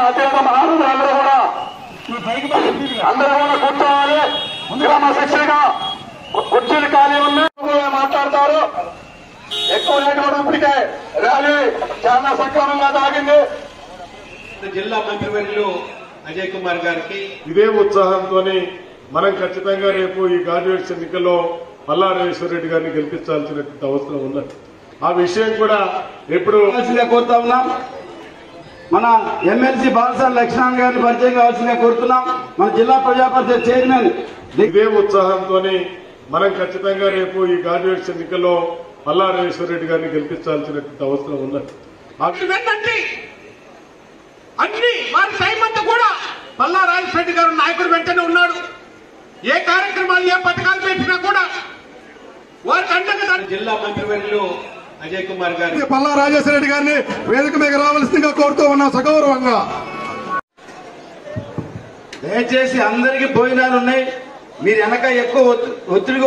అత్యంత మహానుభులు అందరూ కూడా అందరూ కూడా కూర్చోవాలి క్రమశిక్షణగా కు- కుర్చీలు ఖాళీ ఉన్నాయి మాట్లాడతారు ఎక్కువ లేట్ కూడా ఇప్పటికే ర్యాలీ చాలా సక్రమంగా సాగింది జిల్లా మంత్రివర్యులు అజయ్ కుమార్ గారికి ఇదే ఉత్సాహంతోనే మనం ఖచ్చితంగా రేపు ఈ గ్రాడ్యుయేట్స్ ఎన్నికల్లో పల్లా రెడ్డి గారిని గెలిపించాల్సినటువంటి అవసరం ఉన్నది ఆ విషయం కూడా ఎప్పుడు కావాల్సిందిగా కోరుతా ఉన్నాం మన ఎమ్మెల్సీ బాలసాని లక్ష్మణ్ గారిని పరిచయం కావాల్సిందిగా కోరుతున్నాం మన జిల్లా ప్రజా పరిషత్ చైర్మన్ ఇదే ఉత్సాహంతోనే మనం ఖచ్చితంగా రేపు ఈ గ్రాడ్యుయేట్స్ ఎన్నికల్లో పల్లా రెడ్డి గారిని గెలిపించాల్సినటువంటి అవసరం ఉన్నది ఆ వెన్నంటి అన్ని వారి టైం అంతా కూడా పల్లా రాజశేఖర్ గారు నాయకుడు వెంటనే ఉన్నాడు ఏ కార్యక్రమాలు ఏ పథకాలు పెట్టినా కూడా వారికి అండగా దాన్ని జిల్లా మంత్రివర్యులు అజయ్ కుమార్ గారికి పల్లా రాజేశ్వర రెడ్డి గారిని వేదిక మీద రావాల్సిందిగా కోరుతూ ఉన్నాం సగౌరవంగా దయచేసి అందరికీ భోజనాలు ఉన్నాయి మీరు వెనక ఎక్కువ ఒత్తి- ఒత్తిడిగా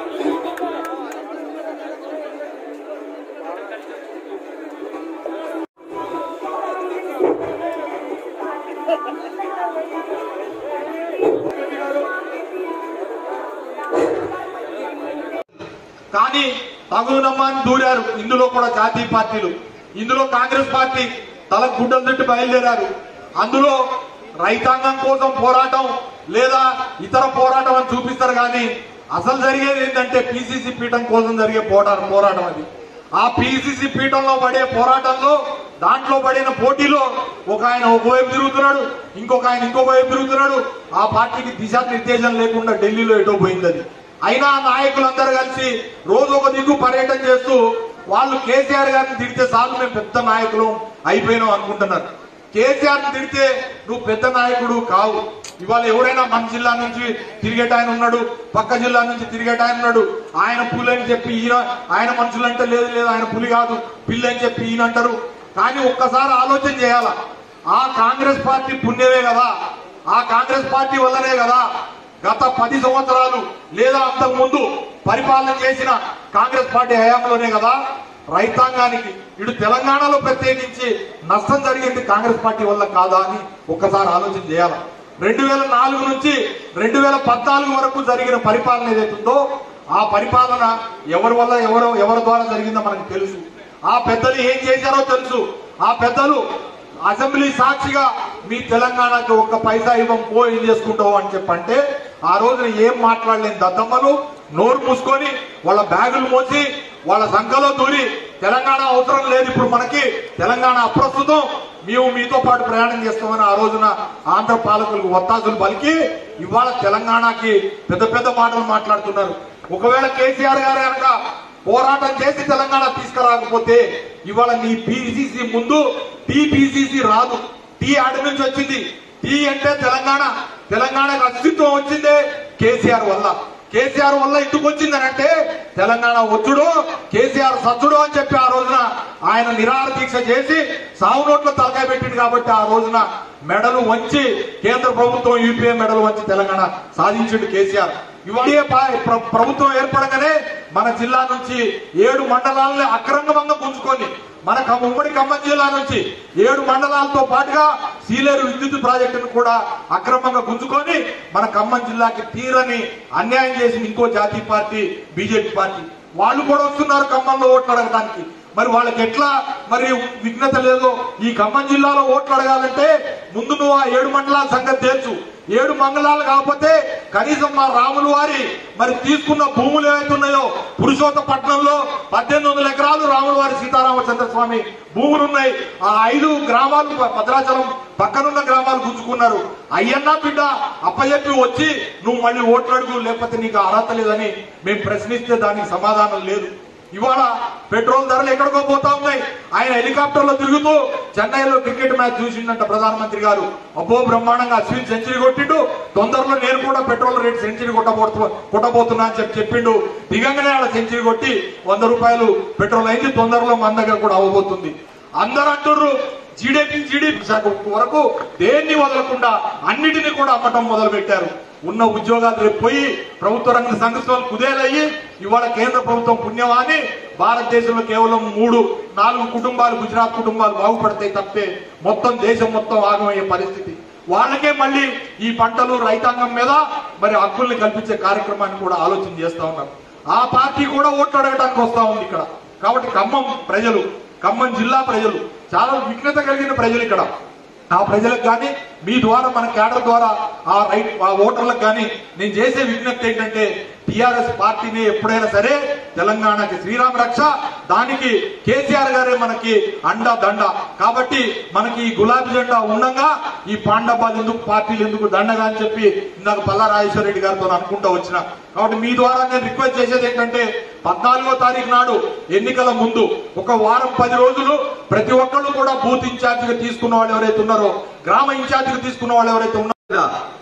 కానీ తగునమ్మని దూరారు ఇందులో కూడా జాతీయ పార్టీలు ఇందులో కాంగ్రెస్ పార్టీ తల గుడ్డలు తట్టి బయలుదేరారు అందులో రైతాంగం కోసం పోరాటం లేదా ఇతర పోరాటం అని చూపిస్తారు కానీ అసలు జరిగేది ఏంటంటే పిసిసి పీఠం కోసం జరిగే పోరాటం పోరాటం అది ఆ పిసిసి పీఠంలో పడే పోరాటంలో దాంట్లో పడిన పోటీలో ఒక ఆయన ఒకవైపు తిరుగుతున్నాడు ఇంకొక ఆయన ఇంకొక వైపు తిరుగుతున్నాడు ఆ పార్టీకి దిశానిర్దేశం లేకుండా ఢిల్లీలో ఎటో పోయింది అది అయినా ఆ నాయకులందరూ కలిసి రోజు ఒక దిక్కు పర్యటన చేస్తూ వాళ్ళు కేసీఆర్ గారిని తిడితే చాలు మేము పెద్ద నాయకులు అయిపోయినాం అనుకుంటున్నారు కేసీఆర్ ని తిడితే నువ్వు పెద్ద నాయకుడు కావు ఇవాళ ఎవరైనా మన జిల్లా నుంచి తిరిగేట ఆయన ఉన్నాడు పక్క జిల్లా నుంచి తిరిగేట ఆయన ఉన్నాడు ఆయన పులి అని చెప్పి ఈయన ఆయన మనుషులంటే లేదు లేదు ఆయన పులి కాదు పిల్లి అని చెప్పి ఈయన అంటారు కానీ ఒక్కసారి ఆలోచన చేయాలా ఆ కాంగ్రెస్ పార్టీ పుణ్యమే కదా ఆ కాంగ్రెస్ పార్టీ వల్లనే కదా గత పది సంవత్సరాలు లేదా అంతకు ముందు పరిపాలన చేసిన కాంగ్రెస్ పార్టీ హయాంలోనే కదా రైతాంగానికి ఇటు తెలంగాణలో ప్రత్యేకించి నష్టం జరిగింది కాంగ్రెస్ పార్టీ వల్ల కాదా అని ఒక్కసారి ఆలోచన చేయాలి రెండు వేల నాలుగు నుంచి రెండు వేల పద్నాలుగు వరకు జరిగిన పరిపాలన ఏదైతుందో ఆ పరిపాలన ఎవరి వల్ల ఎవరు ఎవరి ద్వారా జరిగిందో మనకు తెలుసు ఆ పెద్దలు ఏం చేశారో తెలుసు ఆ పెద్దలు అసెంబ్లీ సాక్షిగా మీ తెలంగాణకి ఒక్క పైసా ఇవ్వం పో ఏం చేసుకుంటావు అని చెప్పంటే ఆ రోజున ఏం మాట్లాడలేని దద్దమ్మలు నోరు మూసుకొని వాళ్ళ బ్యాగులు మోసి వాళ్ళ సంఖలో దూరి తెలంగాణ అవసరం లేదు ఇప్పుడు మనకి తెలంగాణ అప్రస్తుతం మేము మీతో పాటు ప్రయాణం చేస్తామని ఆ రోజున ఆంధ్ర పాలకులకు ఒత్తాసులు పలికి ఇవాళ తెలంగాణకి పెద్ద పెద్ద మాటలు మాట్లాడుతున్నారు ఒకవేళ కేసీఆర్ గారు కనుక పోరాటం చేసి తెలంగాణ తీసుకురాకపోతే ఇవాళ నీ పిసిసి ముందు టీపీసీసీ రాదు టీ ఆడి నుంచి వచ్చింది టీ అంటే తెలంగాణ తెలంగాణకు అస్తిత్వం వచ్చిందే కేసీఆర్ వల్ల కేసీఆర్ వల్ల ఎందుకు వచ్చిందని అంటే తెలంగాణ వచ్చుడు కేసీఆర్ సచ్చుడు అని చెప్పి ఆ రోజున ఆయన నిరాహార దీక్ష చేసి సాగు నోట్లో తలకాయ పెట్టింది కాబట్టి ఆ రోజున మెడలు వంచి కేంద్ర ప్రభుత్వం యూపీఏ మెడలు వంచి తెలంగాణ సాధించిండు కేసీఆర్ ఇవాళ ప్ర- ప్రభుత్వం ఏర్పడగానే మన జిల్లా నుంచి ఏడు మండలాలని అక్రంగమంగా గుంజుకొని మన ఖమ్మం- ఉమ్మడి ఖమ్మం జిల్లా నుంచి ఏడు మండలాలతో పాటుగా సీలేరు విద్యుత్ ప్రాజెక్టును కూడా అక్రమంగా గుంజుకొని మన ఖమ్మం జిల్లాకి తీరని అన్యాయం చేసిన ఇంకో జాతీయ పార్టీ బీజేపీ పార్టీ వాళ్ళు కూడా వస్తున్నారు ఖమ్మంలో ఓట్లు అడగడానికి మరి వాళ్ళకి ఎట్లా మరి విఘ్నత లేదో ఈ ఖమ్మం జిల్లాలో ఓట్లు అడగాలంటే ముందు నువ్వు ఆ ఏడు మండలాల సంగతి తెలుసు ఏడు మండలాలు కాకపోతే కనీసం మా రాములు వారి మరి తీసుకున్న భూములు ఏవైతే ఉన్నాయో పురుషోత్తపట్నంలో పద్దెనిమిది వందల ఎకరాలు రాముల వారి సీతారామచంద్ర స్వామి భూములు ఉన్నాయి ఆ ఐదు గ్రామాలు భద్రాచలం పక్కనున్న గ్రామాలు గుంజుకున్నారు అయ్యన్నా బిడ్డ అప్పచెప్పి వచ్చి నువ్వు మళ్ళీ ఓట్లు అడుగు లేకపోతే నీకు అర్హత లేదని మేము ప్రశ్నిస్తే దానికి సమాధానం లేదు ఇవాళ పెట్రోల్ ధరలు ఎక్కడికో పోతా ఉన్నాయి ఆయన హెలికాప్టర్ లో తిరుగుతూ చెన్నైలో క్రికెట్ మ్యాచ్ చూసిండంట ప్రధానమంత్రి గారు అబ్బో బ్రహ్మాండంగా అశ్విన్ సెంచరీ కొట్టిండు తొందరలో నేను కూడా పెట్రోల్ రేట్ సెంచరీ కొట్టబోతు కొట్టబోతున్నా అని చెప్పి చెప్పిండు దిగంగానే ఆడ సెంచరీ కొట్టి వంద రూపాయలు పెట్రోల్ అయింది తొందరలో మన దగ్గర కూడా అవ్వబోతుంది అందరూ అంటుర్రు జీడీపీ జీడీపీ శాఖ వరకు దేన్ని వదలకుండా అన్నిటిని కూడా అమ్మటం మొదలు పెట్టారు ఉన్న ఉద్యోగాలు రేపు పోయి ప్రభుత్వ రంగ సంస్థలు కుదేలయ్యి ఇవాళ కేంద్ర ప్రభుత్వం పుణ్యమాని భారతదేశంలో కేవలం మూడు నాలుగు కుటుంబాలు గుజరాత్ కుటుంబాలు బాగుపడతాయి తప్పితే మొత్తం దేశం మొత్తం ఆగమయ్యే పరిస్థితి వాళ్ళకే మళ్ళీ ఈ పంటలు రైతాంగం మీద మరి హక్కుల్ని కల్పించే కార్యక్రమాన్ని కూడా ఆలోచన చేస్తా ఉన్నారు ఆ పార్టీ కూడా ఓట్లు అడగడానికి వస్తా ఉంది ఇక్కడ కాబట్టి ఖమ్మం ప్రజలు ఖమ్మం జిల్లా ప్రజలు చాలా విఘ్నత కలిగిన ప్రజలు ఇక్కడ ఆ ప్రజలకు కానీ మీ ద్వారా మన కేడర్ ద్వారా ఆ రైట్ ఆ ఓటర్లకు కానీ నేను చేసే విజ్ఞప్తి ఏంటంటే టిఆర్ఎస్ పార్టీని ఎప్పుడైనా సరే తెలంగాణకి శ్రీరామ రక్ష దానికి కేసీఆర్ గారే మనకి అండ దండ కాబట్టి మనకి ఈ గులాబీ జెండా ఉండగా ఈ పాండవాలు ఎందుకు పార్టీలు ఎందుకు దండగా అని చెప్పి ఇందాక పల్లా రాజేశ్వర రెడ్డి గారితో అనుకుంటూ వచ్చిన కాబట్టి మీ ద్వారా నేను రిక్వెస్ట్ చేసేది ఏంటంటే పద్నాలుగో తారీఖు నాడు ఎన్నికల ముందు ఒక వారం పది రోజులు ప్రతి ఒక్కళ్ళు కూడా బూత్ ఇన్ఛార్జిగా తీసుకున్న వాళ్ళు ఎవరైతే ఉన్నారో గ్రామ ఇన్ఛార్జిగా తీసుకున్న వాళ్ళు ఎవరైతే ఉన్నారో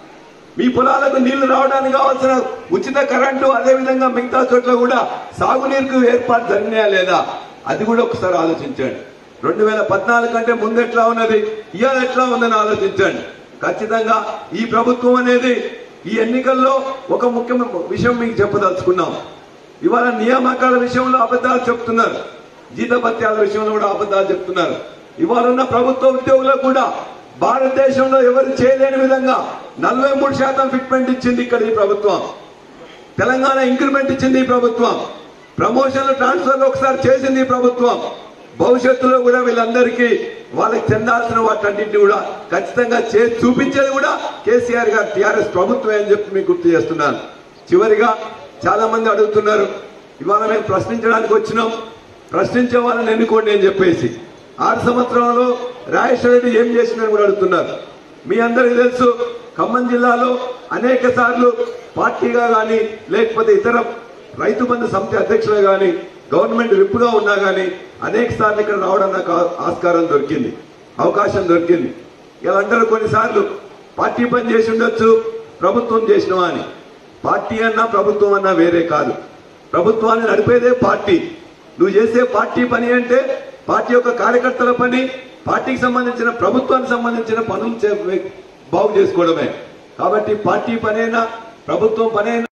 మీ పొలాలకు నీళ్లు రావడానికి కావాల్సిన ఉచిత కరెంటు అదే విధంగా మిగతా చోట్ల కూడా సాగునీరుకు ఏర్పాటు జరిగినాయా లేదా అది కూడా ఒకసారి ఆలోచించండి రెండు వేల పద్నాలుగు కంటే ముందు ఎట్లా ఉన్నది ఇవాళ ఎట్లా ఉందని ఆలోచించండి ఖచ్చితంగా ఈ ప్రభుత్వం అనేది ఈ ఎన్నికల్లో ఒక ముఖ్యమైన విషయం మీకు చెప్పదలుచుకున్నాం ఇవాళ నియామకాల విషయంలో అబద్ధాలు చెప్తున్నారు జీతభత్యాల విషయంలో కూడా అబద్ధాలు చెప్తున్నారు ఇవాళ ఉన్న ప్రభుత్వ ఉద్యోగులకు కూడా భారతదేశంలో ఎవరు చేయలేని విధంగా నలభై మూడు శాతం ఫిట్మెంట్ ఇచ్చింది ఇక్కడ ఈ ప్రభుత్వం తెలంగాణ ఇంక్రిమెంట్ ఇచ్చింది ఈ ప్రభుత్వం ప్రమోషన్లు ట్రాన్స్ఫర్లు ఒకసారి చేసింది ఈ ప్రభుత్వం భవిష్యత్తులో కూడా వీళ్ళందరికీ వాళ్ళకి చెందాల్సిన వాటన్నింటినీ కూడా ఖచ్చితంగా చేసి చూపించేది కూడా కేసీఆర్ గారు టీఆర్ఎస్ ప్రభుత్వమే అని చెప్పి మీకు గుర్తు చేస్తున్నాను చివరిగా చాలా మంది అడుగుతున్నారు ఇవాళ మేము ప్రశ్నించడానికి వచ్చినాం ప్రశ్నించే వాళ్ళని ఎన్నుకోండి అని చెప్పేసి ఆరు సంవత్సరంలో రాజేశ్వర రెడ్డి ఏం చేసిందని కూడా అడుగుతున్నారు మీ అందరికీ తెలుసు ఖమ్మం జిల్లాలో అనేక సార్లు పార్టీగా కానీ లేకపోతే ఇతర రైతు బంధు సమితి అధ్యక్షులుగా కానీ గవర్నమెంట్ విప్పుగా ఉన్నా కానీ అనేక సార్లు ఇక్కడ రావడం నాకు ఆ- ఆస్కారం దొరికింది అవకాశం దొరికింది ఇలా అంటారు కొన్నిసార్లు పార్టీ పని చేసి ఉండొచ్చు ప్రభుత్వం చేసినవా అని పార్టీ అన్నా ప్రభుత్వం అన్నా వేరే కాదు ప్రభుత్వాన్ని నడిపేదే పార్టీ నువ్వు చేసే పార్టీ పని అంటే పార్టీ యొక్క కార్యకర్తల పని పార్టీకి సంబంధించిన ప్రభుత్వానికి సంబంధించిన పనులు చే- బాగు చేసుకోవడమే కాబట్టి పార్టీ పనైనా ప్రభుత్వం పనైనా